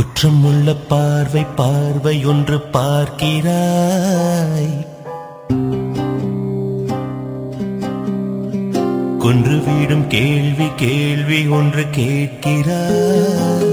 குற்றமுள்ள பார்வை பார்வை ஒன்று பார்க்கிறாய் கொன்று வீடும் கேள்வி கேள்வி ஒன்று கேட்கிறாய்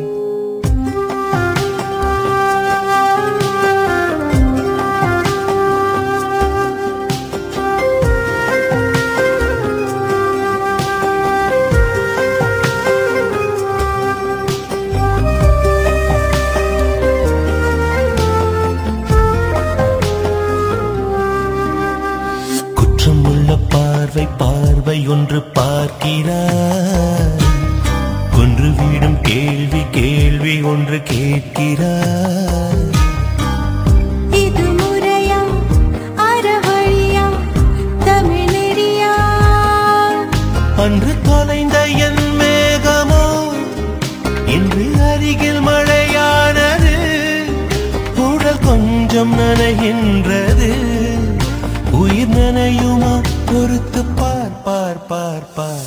குற்றமுள்ள பார்வை பார்வை ஒன்று பார்க்கிறாய் கொன்று வீடும் கேள்வி கேள்வி ஒன்று கேட்கிறாய் இது முறையா அறவழியா தமிழறியா அன்று தொலைந்த என் மேகமோ இன்று அருகில் மழையானது உடல் கொஞ்சம் நனைகின்றது உயிர் நனையுமா பொறுத்து பார் பார் பார் பார்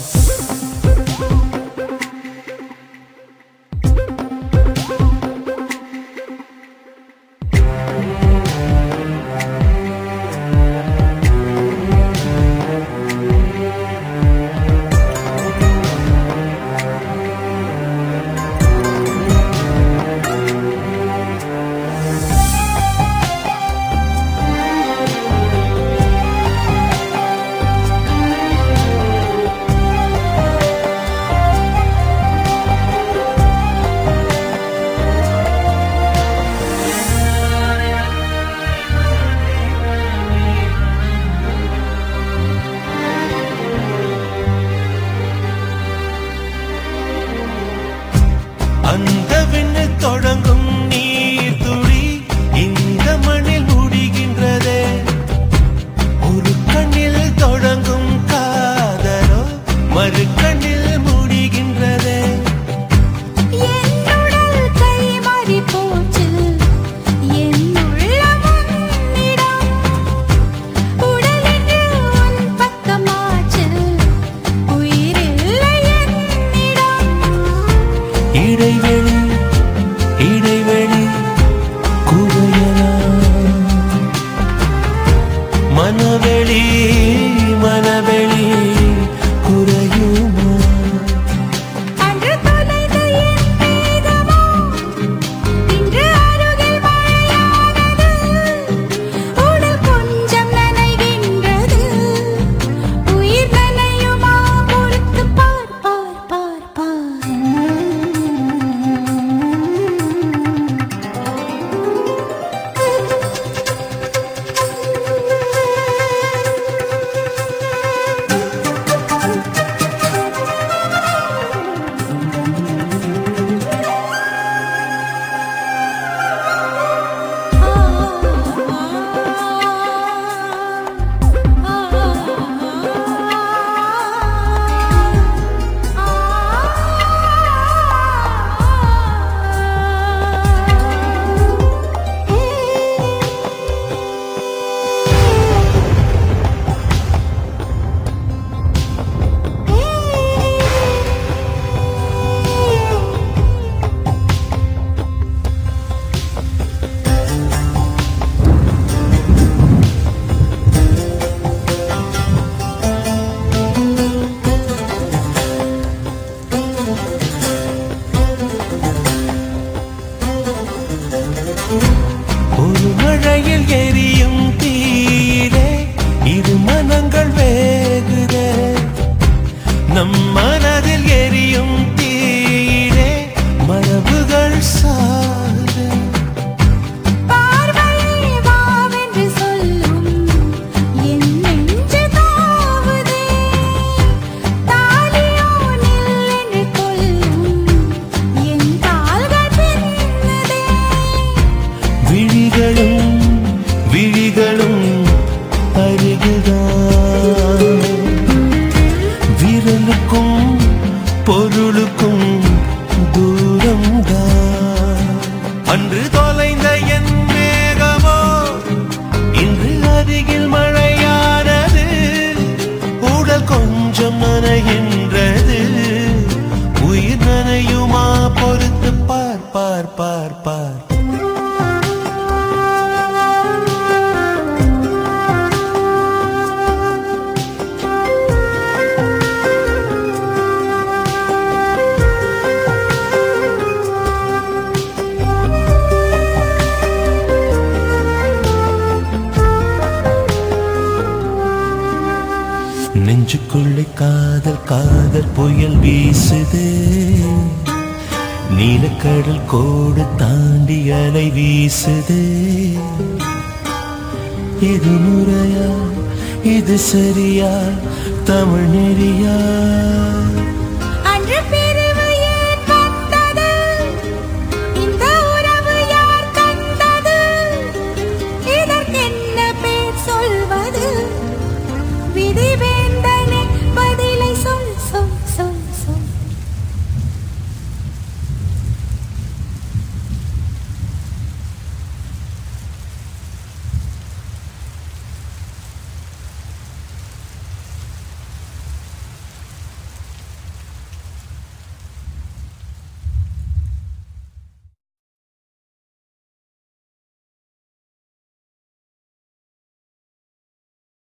அந்த விண்ணில் தொடங்கும் நீர் துளி இந்த மண்ணில் முடிகின்றதே ஒரு கண்ணில் தொடங்கும் காதலோ மறு கண்ணில் முடிகின்றதே என்னுடல் கை மாறி போச்சு என் உள்ளம் உன்னிடம் உடலென்று உன் பக்கமாச்சு உயிரில்லை என்னிடம் இடைவெளி இடைவெளி குறையலாம் மனவெளி மனவெளி குறையுமா அன்று தொலைந்த என் மேகமோ இன்று அருகில் மழையானது உடல் கொஞ்சம் நனைகின்றது உயிர் நனையுமா பொறுத்து பார் பார் பார் ஒரு மழையில் எரியும் தீரே இரு மனங்கள் வேகுதே நம் மனதில் எரியும் தீரே மரபுகள் சாகுதே பார்வை வாவென்று சொல்லும் என் நெஞ்சு தாவுதே தாலியோ நில்லென்று கொல்லும் என் கால்கள் பின்னுதே விழிகளும் விழிகளும் அருகுதான் விரலுக்கும் பொருளுக்கும் தூரம்தான் அன்று தொலைந்த என் மேகமோ இன்று அருகில் மழையானது உடல் கொஞ்சம் நனைகின்றது உயிர் நனையுமா பொறுத்து பார் பார் பார் நெஞ்சுக்குள்ளே காதல் காதல் புயல் வீசுதே நீலக்கடல் கோடு தாண்டி அலை வீசுதே இது முறையா இது சரியா தமிழ் நெறியா